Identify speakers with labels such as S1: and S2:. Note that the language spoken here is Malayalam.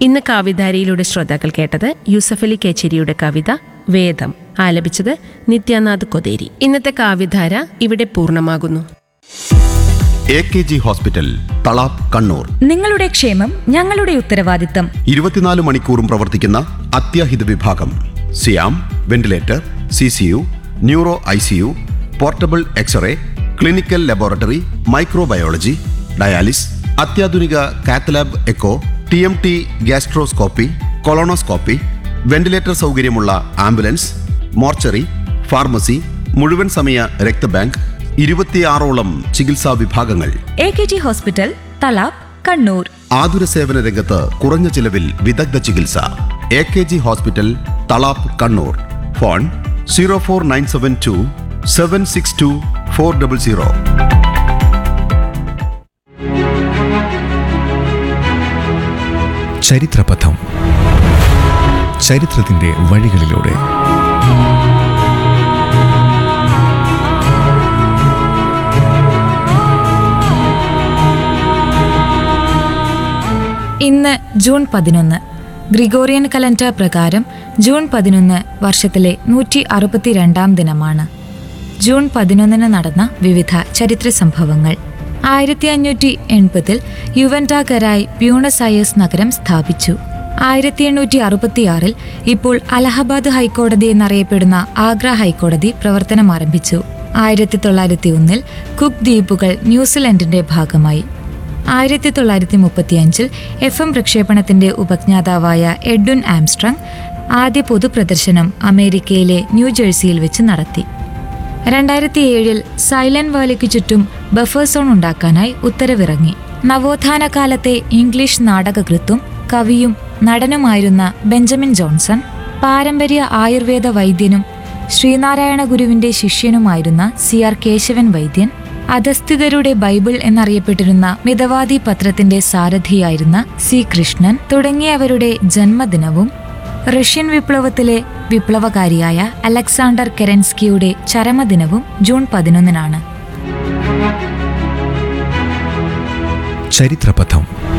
S1: ഇന്ന് കാവിധാരയിലൂടെ ശ്രോതാക്കൾ കേട്ടത് യൂസഫലി കേച്ചേരിയുടെ കവിത വേദം ആലപിച്ചത് നിത്യാനാഥ് കൊതേരി ഇന്നത്തെ കാവ്യധാര ഇവിടെ പൂർണ്ണമാകുന്നു
S2: A K G hospital Thalap Kannur
S3: നിങ്ങളുടെ ക്ഷേമം ഞങ്ങളുടെ ഉത്തരവാദിത്തം
S2: ഇരുപത്തിനാല് മണിക്കൂറും പ്രവർത്തിക്കുന്ന അത്യാഹിത വിഭാഗം സിയാം ventilator C C U neuro I C U portable x-ray clinical laboratory microbiology dialysis അത്യാധുനിക cath lab echo T M T gastroscopy colonoscopy ventilator സൗകര്യമുള്ള ആംബുലൻസ് മോർച്ചറി ഫാർമസി മുഴുവൻ സമയ രക്തബാങ്ക് ഇരുപത്തിയാറോളം ചികിത്സാ വിഭാഗങ്ങൾ
S3: A K G hospital Thalap Kannur
S2: ആതുര സേവന രംഗത്ത് കുറഞ്ഞ ചിലവിൽ വിദഗ്ധ ചികിത്സ A K G hospital Thalap Kannur phone zero four nine seven two seven six two four double zero
S4: ചരിത്രപഥം ചരിത്രത്തിന്റെ വഴികളിലൂടെ
S3: ഇന്ന് ജൂൺ പതിനൊന്ന് ഗ്രിഗോറിയൻ കലണ്ടർ പ്രകാരം ജൂൺ പതിനൊന്ന് വർഷത്തിലെ നൂറ്റി അറുപത്തിരണ്ടാം ദിനമാണ് ജൂൺ പതിനൊന്നിന് നടന്ന വിവിധ ചരിത്ര സംഭവങ്ങൾ ആയിരത്തി അഞ്ഞൂറ്റി എൺപതിൽ യുവൻഡാകരായി ബ്യൂണസ് അയേഴ്സ് നഗരം സ്ഥാപിച്ചു ആയിരത്തി എണ്ണൂറ്റി അറുപത്തിയാറിൽ ഇപ്പോൾ അലഹബാദ് ഹൈക്കോടതി എന്നറിയപ്പെടുന്ന ആഗ്ര ഹൈക്കോടതി പ്രവർത്തനം ആരംഭിച്ചു ആയിരത്തി തൊള്ളായിരത്തി ഒന്നിൽ കുക്ക് ദ്വീപുകൾ ന്യൂസിലൻഡിന്റെ ഭാഗമായി ആയിരത്തി തൊള്ളായിരത്തി മുപ്പത്തിയഞ്ചിൽ എഫ് എം പ്രക്ഷേപണത്തിന്റെ ഉപജ്ഞാതാവായ എഡ്വിൻ ആംസ്ട്രങ് ആദ്യ പൊതുപ്രദർശനം അമേരിക്കയിലെ ന്യൂജേഴ്സിയിൽ വെച്ച് നടത്തി രണ്ടായിരത്തി ഏഴിൽ സൈലന്റ് വാലിക്ക് ചുറ്റും ബഫർ സോൺ ഉണ്ടാക്കാനായി ഉത്തരവിറങ്ങി നവോത്ഥാന കാലത്തെ ഇംഗ്ലീഷ് നാടകകൃത്തും കവിയും നടനുമായിരുന്ന ബെഞ്ചമിൻ ജോൺസൺ പാരമ്പര്യ ആയുർവേദ വൈദ്യനും ശ്രീനാരായണ ഗുരുവിന്റെ ശിഷ്യനുമായിരുന്ന സി ആർ കേശവൻ വൈദ്യൻ അധസ്ഥിതരുടെ ബൈബിൾ എന്നറിയപ്പെട്ടിരുന്ന മിതവാദി പത്രത്തിന്റെ സാരഥിയായിരുന്ന സി കൃഷ്ണൻ തുടങ്ങിയവരുടെ ജന്മദിനവും റഷ്യൻ വിപ്ലവത്തിലെ വിപ്ലവകാരിയായ അലക്സാണ്ടർ കെറൻസ്കിയുടെ ചരമദിനവും ജൂൺ പതിനൊന്നിനാണ്
S4: ചരിത്രപഥം